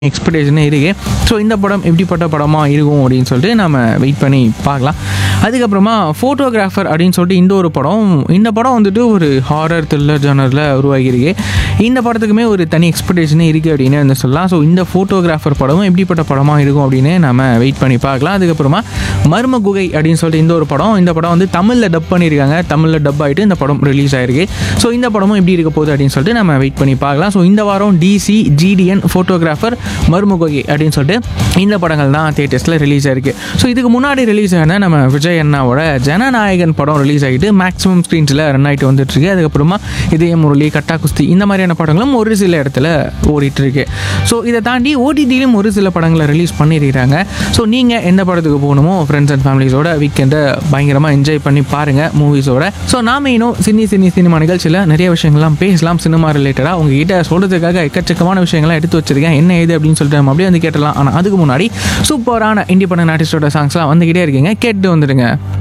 எக்ஸ்பெக்டேஷனே இருக்குது ஸோ இந்த படம் எப்படிப்பட்ட படமாக இருக்கும் அப்படின்னு சொல்லிட்டு நம்ம வெயிட் பண்ணி பார்க்கலாம் அதுக்கப்புறமா ஃபோட்டோகிராஃபர் அப்படின்னு சொல்லிட்டு இந்த ஒரு படம் இந்த படம் வந்துட்டு ஒரு ஹாரர் த்ரில்லர் ஜானரில் உருவாகியிருக்கு இந்த படத்துக்குமே ஒரு தனி எக்ஸ்பெக்டேஷனே இருக்குது அப்படின்னு வந்து சொல்லலாம் ஸோ இந்த ஃபோட்டோகிராஃபர் படமும் எப்படிப்பட்ட படமாக இருக்கும் அப்படின்னு நம்ம வெயிட் பண்ணி பார்க்கலாம் அதுக்கப்புறமா மர்ம குகை அப்படின்னு சொல்லிட்டு இந்த ஒரு படம் இந்த படம் வந்து தமிழில் டப் பண்ணியிருக்காங்க தமிழில் டப் ஆகிட்டு இந்த படம் ரிலீஸ் ஆயிருக்கு ஸோ இந்த படமும் எப்படி இருக்க போகுது அப்படின்னு சொல்லிட்டு நம்ம வெயிட் பண்ணி பார்க்கலாம் ஸோ இந்த வாரம் டிசி ஜிடிஎன் ஃபோட்டோகிராஃபர் மர்முகை அப்படின்னு சொல்லிட்டு இந்த படங்கள் தான் தேட்டர்ஸில் ரிலீஸ் ஆயிருக்கு ஸோ இதுக்கு முன்னாடி ரிலீஸ் ஆன நம்ம விஜய் அண்ணாவோட ஜனநாயகன் படம் ரிலீஸ் ஆகிட்டு மேக்ஸிமம் ஸ்க்ரீன்ஸில் ரன் ஆகிட்டு வந்துட்டு இருக்கு அதுக்கப்புறமா இதய முரளி கட்டா குஸ்தி இந்த மாதிரியான படங்களும் ஒரு சில இடத்துல ஓடிட்டு இருக்கு ஸோ இதை தாண்டி ஓடிடியிலும் ஒரு சில படங்களை ரிலீஸ் பண்ணியிருக்காங்க ஸோ நீங்கள் எந்த படத்துக்கு போகணுமோ ஃப்ரெண்ட்ஸ் அண்ட் ஃபேமிலிஸோட வீக்கெண்டை பயங்கரமாக என்ஜாய் பண்ணி பாருங்கள் மூவிஸோட ஸோ நாம இன்னும் சினி சினி சினிமா நிகழ்ச்சியில் நிறைய விஷயங்கள்லாம் பேசலாம் சினிமா ரிலேட்டடாக உங்ககிட்ட சொல்கிறதுக்காக எக்கச்சக்கமான விஷயங்கள்லாம் எடுத்து வச்சிருக்கேன் என்ன ஏது அப்படின்னு சொல்லிட்டு நம்ம அப்படியே வந்து கேட்டலாம் ஆனால் அதுக்கு முன்னாடி சூப்பரான இண்டிபெண்டன்ட் ஆர்டிஸ்டோட சாங்ஸ்லாம் வந்துக்கிட்டே இருக்கீங்க கேட்டு வந்துடுங்க